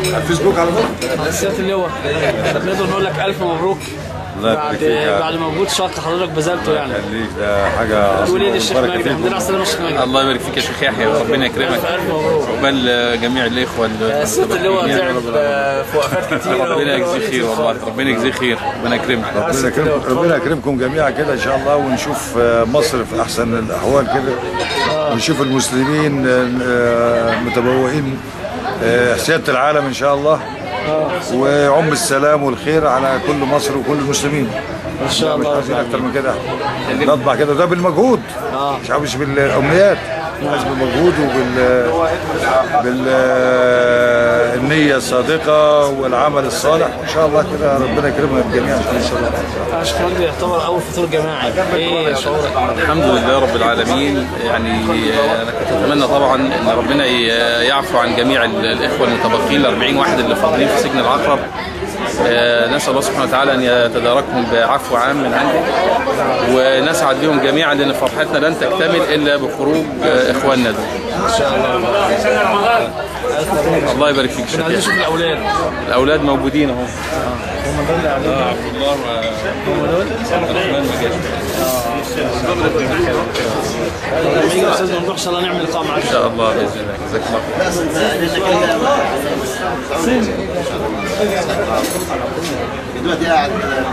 على الفيسبوك على طول سياده اللواء نقدر نقول لك الف مبروك الله بعد يبارك فيك يا بعد مجهود شاق حضرتك بذلته يعني خليك ده حاجه تقول ايه للشيخ مباركة مجدي فيك. الحمد لله على السلامه الشيخ مجدي الله يبارك فيك يا شيخ يحيى وربنا يكرمك الف الف مبروك عقبال جميع الاخوه اللي سياده اللواء تعب آه، في وقفات كتيره ربنا يجزيه خير والله ربنا يجزيه خير ربنا يكرمك ربنا يكرمكم ربنا يكرمكم جميعا كده ان شاء الله ونشوف آه، مصر في احسن الاحوال كده ونشوف المسلمين آه، متبوئين آه، سياده العالم ان شاء الله ويعم السلام والخير على كل مصر وكل المسلمين ان شاء مش الله عايزين اكتر من كده نطبع كده ده بالمجهود مش عاوز بالامنيات عايز بالمجهود وبال بال النية الصادقة والعمل الصالح وإن شاء الله كده ربنا يكرمنا جميعا إن شاء الله الشيخ مجدي يعتبر اول فطور جماعي ايه شعورك الحمد لله رب العالمين يعني آه، انا كنت اتمنى طبعا ان ربنا ي- يعفو عن جميع ال- الاخوه المتبقين ال 40 واحد اللي فاضلين في سجن العقرب آه، نسال الله سبحانه وتعالى ان يتداركهم بعفو عام من عنده ونسعد بهم جميعا لان فرحتنا لن تكتمل الا بخروج آه، اخواننا دول ان شاء الله الله يبارك فيك احنا عايزين شكرا نشوف الاولاد الاولاد موجودين اهو هم دول اللي قاعدين آه، عبد الله هم دول والرحمن مجاهد لما يجي الاستاذ ممدوح ان شاء الله نعمل لقاء معاك ان شاء الله باذن الله جزاك الله خير دلوقتي قاعد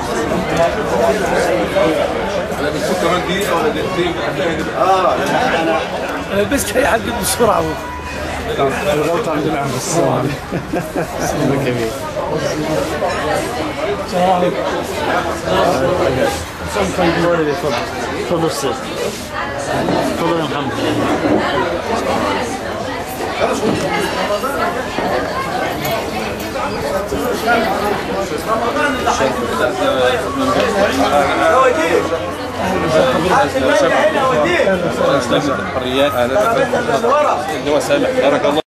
كمان دقيقة ولا دقيقتين اه انا لبست اي حد بسرعه الغلط عندنا عم الصوم كبير السلام عليكم تفضل تفضل استاذ تفضل يا محمد الحريات اللي هو سامح بارك الله